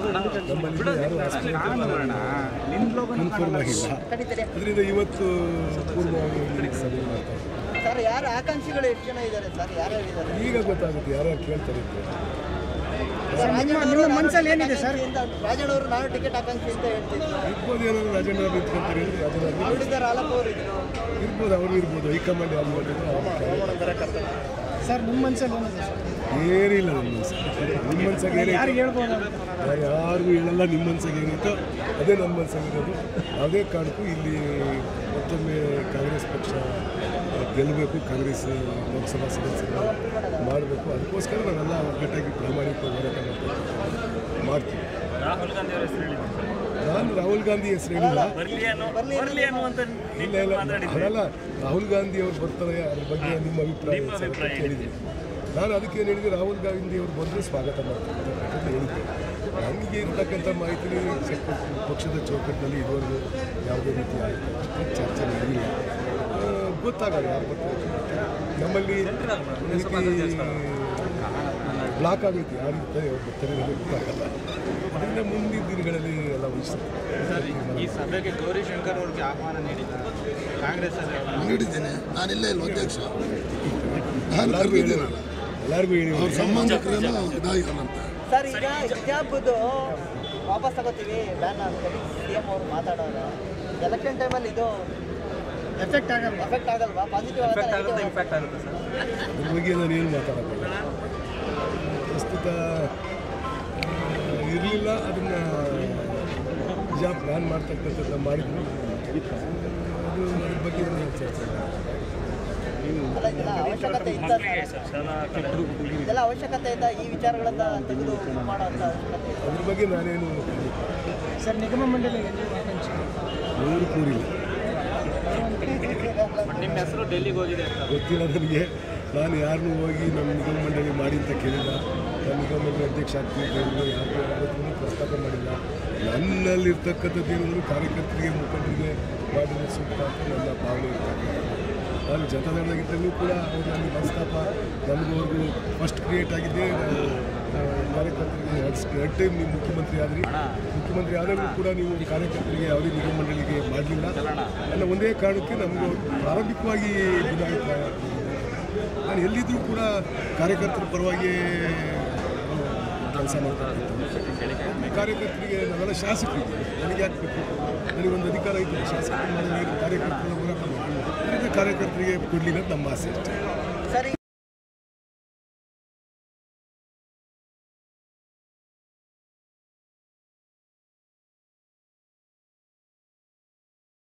ನಮ್ಮಲ್ಲಿ ಯಾರು ಕನ್ಫರ್ಮ್ ಆಗಿಲ್ಲ ಅದರಿಂದ ಇವತ್ತು ಪೂರ್ವವಾಗಿ ಇಲ್ಲಿ ಸಭೆ ಮಾಡ್ತಾರೆ ಸರ್ ಯಾರು ಆಕಾಂಕ್ಷಿಗಳು ಎಷ್ಟು ಜನ ಇದ್ದಾರೆ ಸರ್ ಯಾರ್ಯಾರು ಇದ್ದಾರೆ ಈಗ ಗೊತ್ತಾಗುತ್ತೆ ಯಾರ್ಯಾರು ಕೇಳ್ತಾರೆ ಅಂತ. ನಿಮ್ಮ ಮನಸ್ಸಲ್ಲಿ ಏನಿದೆ ಸರ್ ರಾಜಣ್ಣವರು ನಾನು ಟಿಕೆಟ್ ಆಕಾಂಕ್ಷಿ ಅಂತ ಹೇಳ್ತಿದ್ರು ಇರ್ಬೋದು ಏನಾದ್ರು ರಾಜಣ್ಣ ಅವ್ರು ನಿಂತ್ಕೊಂತಾರೆ ಅಂದ್ರೆ ರಾಜಣ್ಣ ಅವ್ರು ಅವಳಿದ್ದಾರೆ ಹಾಲಪ್ಪ ಅವರು ಇದ್ರು ಇರ್ಬೋದು ಅವರು ಇರ್ಬೋದು ಹೈಕಮಾಂಡ್ ಯಾರು ಮಾಡಿದ್ರು ಅವ್ರು ಸರ್ ನಿಮ್ಮ ಮನಸ್ಸಲ್ಲಿ ಏನಿದೆ ಸರ್ ಏನಿಲ್ಲ ನಮ್ಮ ಮನ್ಸಿಗೆ ನಿಮ್ಮ ಮನ್ಸಾಗ ಯಾರಿಗೆ ಹೇಳ್ಬೋದು ನಾನು ಯಾರಿಗೂ ಹೇಳಲ್ಲ ನಿಮ್ಮ ಮನ್ಸಾಗ ಏನಿತ್ತು ಅದೇ ನನ್ನ ಮನ್ಸಾಗಿರೋದು ಯಾವುದೇ ಕಾರಣಕ್ಕೂ ಇಲ್ಲಿ ಮತ್ತೊಮ್ಮೆ ಕಾಂಗ್ರೆಸ್ ಪಕ್ಷ ಗೆಲ್ಲಬೇಕು ಕಾಂಗ್ರೆಸ್ ಲೋಕಸಭಾ ಸದಸ್ಯರು ಮಾಡಬೇಕು ಅದಕ್ಕೋಸ್ಕರ ನಾವೆಲ್ಲ ಒಗ್ಗಟ್ಟಾಗಿ ಪ್ರಾಮಾಣಿಕ ಹೋರಾಟ ಮಾಡ್ತೀವಿ ಮಾಡ್ತೀವಿ ರಾಹುಲ್ ಗಾಂಧಿ ಅವರ ಹೆಸರು ಹೇಳಿದ್ರು ನಾನು ರಾಹುಲ್ ಗಾಂಧಿ ಹೆಸರು ಹೇಳಿಲ್ಲ ಬರ್ಲಿ ಅನ್ನೋ ಬರ್ಲಿ ಅನ್ನುವಂತ ಇಲ್ಲ ಇಲ್ಲ ಅದಲ್ಲ ರಾಹುಲ್ ಗಾಂಧಿ ಅವರು ಬರ್ತಾರೆ ಅದ್ರ ಬಗ್ಗೆ ನಿಮ್ಮ ಅಭಿಪ್ರಾಯ ನಿಮ್ಮ ಏನು ಸರ್ ಅಂತ ಅಭಿಪ್ರಾಯ ಕೇಳಿದ್ರಿ ನಾನು ಅದಕ್ಕೆ ಏನು ಹೇಳಿದೆ ರಾಹುಲ್ ಗಾಂಧಿ ಅವರು ಬಂದರೆ ಸ್ವಾಗತ ಮಾಡ್ತೀನಿ ಅಂತ ಹೇಳಿದ್ದೆ ನನಗೆ ಇರ್ತಕ್ಕಂಥ ಮಾಹಿತಿ ಚೌಕ- ಪಕ್ಷದ ಚೌಕಟ್ಟಿನಲ್ಲಿ ಇದುವರೆಗೂ ಯಾವುದೇ ರೀತಿ ಆಯಿತು ಚರ್ಚೆ ನಡೆದಿಲ್ಲ ಆ, ಗೊತ್ತಾಗಲ್ಲ ಯಾರು ಬರ್ತಾರೆ ನಮ್ಮಲ್ಲಿ ಒಂದು ರೀತಿ ಬ್ಲಾಕ್ ಆಗೈತಿ ಯಾರು ಇರ್ತಾರೆ ಅವ್ರು ಬರ್ತಾರೆ ಅನ್ನೋದು ಗೊತ್ತಾಗಲ್ಲ ಅದರಿಂದ ಮುಂದಿನ ದಿನಗಳಲ್ಲಿ ಎಲ್ಲ ವಹಿಸ್ತಾರೆ ಈ ಸಭೆಗೆ ಗೌರಿ ಶಂಕರ್ ಅವ್ರಿಗೆ ಆಹ್ವಾನ ನೀಡಿದ್ದಾರೆ ಕಾಂಗ್ರೆಸ್ ಅಲ್ಲಿ ನೀಡಿದ್ದೇನೆ ನಾನಿಲ್ಲೇ ಇಲ್ಲ ಅಧ್ಯಕ್ಷ ನಾನು ಎಲ್ಲರಿಗೂ ಹೇಳಿ ಕರೆದಿದ್ದೀನಲ್ಲ ಎಲ್ಲರಿಗೂ ಹೇಳಿ ಅವ್ರ ಸಂಬಂಧಿಕರೇನೋ ಇದಾಗಿರಲ್ಲಂತ ಸರ್ ಈಗ ಹಿಜಾಬ್ದು ವಾಪಸ್ ತಗೋತೀವಿ ಬ್ಯಾನ್ ಅಂತ ಸಿ ಎಂ ಅವರು ಮಾತಾಡೋರು ಎಲೆಕ್ಷನ್ ಟೈಮಲ್ಲಿ ಇದು ಎಫೆಕ್ಟ್ ಆಗಲ್ಲ ಎಫೆಕ್ಟ್ ಆಗಲ್ವಾ ಪಾಸಿಟಿವ್ ಆಗುತ್ತೆ ಇಂಪ್ಯಾಕ್ಟ್ ಆಗುತ್ತೆ ಸರ್ ಅದ್ರ ಬಗ್ಗೆ ನಾನು ಏನು ಮಾತಾಡೋಲ್ಲ ಪ್ರಸ್ತುತ ಇರಲಿಲ್ಲ ಅದನ್ನು ನಿಜ ಪ್ಲ್ಯಾನ್ ಮಾಡ್ತಕ್ಕಂಥದ್ದು ಮಾಡಿದ್ರು ಅದು ಅದ್ರ ಬಗ್ಗೆ ನಾನು ಚರ್ಚೆ ಮಾಡಿಲ್ಲ. ಅಲ್ಲ ಇದೆಲ್ಲ ಅವಶ್ಯಕತೆ ಇದ್ದ ಇದೆಲ್ಲ ಅವಶ್ಯಕತೆ ಇದ್ದ ಈ ವಿಚಾರಗಳನ್ನ ತೆಗೆದು ಇದು ಮಾಡುವಂತ ಅವಶ್ಯಕತೆ ಇದೆ ಅದ್ರ ಬಗ್ಗೆ ನಾನೇನು ಸರ್ ನಿಗಮ ಮಂಡಳಿಗೆ ನೂರು ಕೂರಿಲ್ಲ ನಿಮ್ಮ ಹೆಸರು ಡೆಲ್ಲಿಗೆ ಹೋಗಿದೆ ಅಂತ ಗೊತ್ತಿಲ್ಲ ನನಗೆ ನಾನು ಯಾರನ್ನೂ ಹೋಗಿ ನಮ್ಮ ನಿಗಮ ಮಂಡಳಿ ಮಾಡಿ ಅಂತ ಕೇಳಿಲ್ಲ ನಾನು ನಿಗಮ ಮಂಡಳಿ ಅಧ್ಯಕ್ಷ ಆಗ್ತೀನಿ ಕೇಳಿಲ್ಲ ಯಾರಿಗೂ ಯಾವತ್ತೂ ಪ್ರಸ್ತಾಪ ಮಾಡಿಲ್ಲ ನನ್ನಲ್ಲಿರ್ತಕ್ಕಂಥದ್ದು ಏನಂದ್ರೆ ಕಾರ್ಯಕರ್ತರಿಗೆ ಮುಖಂಡರಿಗೆ ಮಾಡಿದ್ರೆ ಸೂಕ್ತ ಅಂತ ನನ್ನ ಭಾವನೆ ಇರ್ತಕ್ಕಂಥದ್ದು ನಾನು ಜನತಾದಳದಾಗಿದ್ದಲ್ಲೂ ಕೂಡ ಅವ್ರು ನನಗೆ ಪ್ರಸ್ತಾಪ ನಮಗವ್ರಿಗೂ ಫಸ್ಟ್ ಕ್ರಿಯೇಟ್ ಆಗಿದ್ದೆ ನಾನು ಆ, ಕಾರ್ಯಕರ್ತರಿಗೆ ಎರಡು ಎರಡು ಟೈಮ್ ನೀವು ಮುಖ್ಯಮಂತ್ರಿ ಆದ್ರಿ ಮುಖ್ಯಮಂತ್ರಿ ಆದಾಗಲೂ ಕೂಡ ನೀವು ಕಾರ್ಯಕರ್ತರಿಗೆ ಯಾವುದೇ ನಿಗಮ ಮಂಡಳಿಗೆ ಮಾಡಲಿಲ್ಲ ನನ್ನ ಒಂದೇ ಕಾರಣಕ್ಕೆ ನಮಗೆ ಪ್ರಾರಂಭಿಕವಾಗಿ ಭಿನ್ನಾಭಿಪ್ರಾಯ ನಾನು ಎಲ್ಲಿದ್ದರೂ ಕೂಡ ಕಾರ್ಯಕರ್ತರ ಪರವಾಗಿ ಕೆಲಸ ಮಾಡ್ತಕ್ಕಂಥ ಕಾರ್ಯಕರ್ತರಿಗೆ ನಾವೆಲ್ಲ ಶಾಸಕರಿಗೆ ನನಗೆ ಯಾಕೆ ಬೇಕು ನನಗೊಂದು ಅಧಿಕಾರ ಐತೆ ಶಾಸಕರು ಮಾಡಿದ್ರೆ ಕಾರ್ಯಕರ್ತರ ಹೋರಾಟ ಮಾಡ್ತೀನಿ ಅದರಿಂದ ಕಾರ್ಯಕರ್ತರಿಗೆ ಕೊಡಲಿ ಅಂತ ನಮ್ಮ ಆಸೆ ಅಷ್ಟೇ